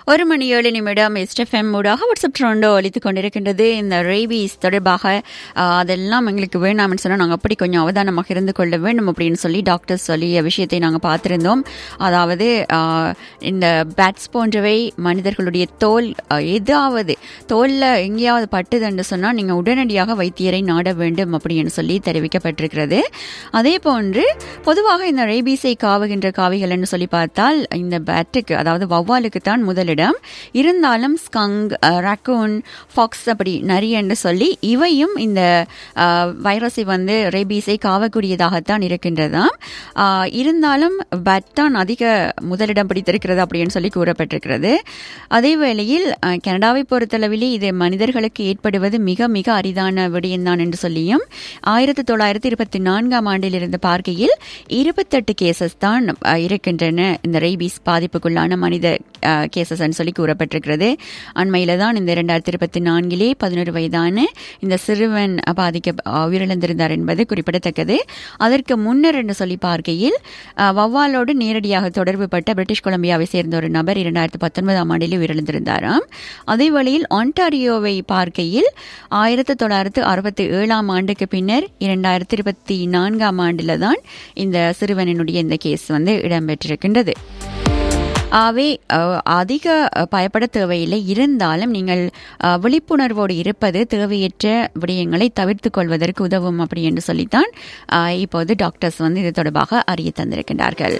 ஒரு மணி ஏழு நிமிடம் எஸ்டெஃப்எம் ஊடாக வாட்ஸ்அப் ட்ரெண்டோ அளித்துக் கொண்டிருக்கின்றது இந்த ரேபீஸ் தொடர்பாக ஆஹ், அதெல்லாம் எங்களுக்கு வேணாம்னு சொன்னால் நாங்கள் அப்படி கொஞ்சம் அவதானமாக இருந்து கொள்ள வேண்டும் அப்படின்னு சொல்லி டாக்டர் சொல்லிய விஷயத்தை நாங்கள் பார்த்திருந்தோம் அதாவது ஆஹ், இந்த பேட்ஸ் போன்றவை மனிதர்களுடைய தோல் ஆஹ், ஏதாவது தோலில் எங்கேயாவது பட்டுதுன்னு சொன்னால் நீங்கள் உடனடியாக வைத்தியரை நாட வேண்டும் அப்படின்னு சொல்லி தெரிவிக்கப்பட்டிருக்கிறது அதே போன்று பொதுவாக இந்த ரேபீஸை காவுகின்ற காவிகள்னு சொல்லி பார்த்தால் இந்த பேட்டுக்கு அதாவது வௌவாலுக்கு தான் முதலிடம் இருந்தாலும் ஸ்கங் ரக்கூன் ஃபாக்ஸ் அப்படி நரி என்று சொல்லி இவையும் இந்த அஹ், வைரஸை வந்து ரேபீஸை காவக்கூடியதாகத்தான் இருக்கின்றதாம் அஹ், இருந்தாலும் பேட் தான் அதிக முதலிடம் பிடித்திருக்கிறது அப்படின்னு சொல்லி கூறப்பட்டிருக்கிறது அதே வேளையில் அஹ், கனடாவை பொறுத்தளவிலே இது மனிதர்களுக்கு ஏற்படுவது மிக மிக அரிதான விடயம்தான் என்று சொல்லியும் ஆயிரத்தி தொள்ளாயிரத்தி இருபத்தி நான்காம் ஆண்டில் இருந்து பார்க்கையில் இருபத்தெட்டு கேசஸ் தான் அஹ், இருக்கின்றன இந்த ரேபீஸ் பாதிப்புக்குள்ளான மனித கேசஸ் சொல்லி கூறப்பட்டிருக்கிறது அண்மையில தான் இந்த இரண்டாயிரத்தி இருபத்தி நான்கிலே பதினோரு வயதான இந்த சிறுவன் பாதிக்க அஹ், உயிரிழந்திருந்தார் என்பது குறிப்பிடத்தக்கது அதற்கு முன்னர் என்று சொல்லி பார்க்கையில் அஹ், வௌவாலோடு நேரடியாக தொடர்புபட்ட பிரிட்டிஷ் கொலம்பியாவை சேர்ந்த ஒரு நபர் இரண்டாயிரத்தி பத்தொன்பதாம் ஆண்டிலே உயிரிழந்திருந்தாராம் அதே வழியில் ஒன்டாரியோவை பார்க்கையில் ஆயிரத்தி தொள்ளாயிரத்து அறுபத்தி ஏழாம் ஆண்டுக்கு பின்னர் இரண்டாயிரத்தி இருபத்தி நான்காம் ஆண்டில் தான் இந்த சிறுவனினுடைய இந்த கேஸ் வந்து இடம்பெற்றிருக்கின்றது ஆகவே அஹ், அதிக அஹ், பயப்பட தேவையில்லை இருந்தாலும் நீங்கள் அஹ், விழிப்புணர்வோடு இருப்பது தேவையற்ற விடயங்களை தவிர்த்து கொள்வதற்கு உதவும் அப்படி என்று சொல்லித்தான் அஹ், இப்போது டாக்டர்ஸ் வந்து இது தொடர்பாக அறிய தந்திருக்கின்றார்கள்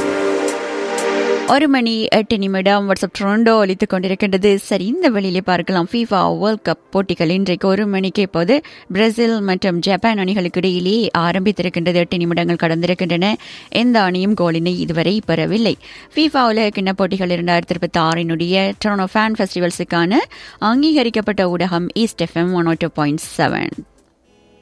ஒரு மணி எட்டு நிமிடம் வாட்ஸ்அப் ட்ரோண்டோ அளித்துக் கொண்டிருக்கின்றது சரி இந்த வெளியிலே பார்க்கலாம் ஃபீஃபா வேர்ல்ட் கப் போட்டிகள் இன்றைக்கு ஒரு மணிக்கு இப்போது பிரேசில் மற்றும் ஜப்பான் அணிகளுக்கு இடையிலே ஆரம்பித்திருக்கின்றது எட்டு நிமிடங்கள் கடந்திருக்கின்றன எந்த அணியும் கோலினை இதுவரை பெறவில்லை ஃபீஃபா உலக கிண்ண போட்டிகள் இரண்டாயிரத்தி இருபத்தி ஆறினுடைய டொரனோ ஃபேன் ஃபெஸ்டிவல்ஸுக்கான அங்கீகரிக்கப்பட்ட ஊடகம் east FM one two point seven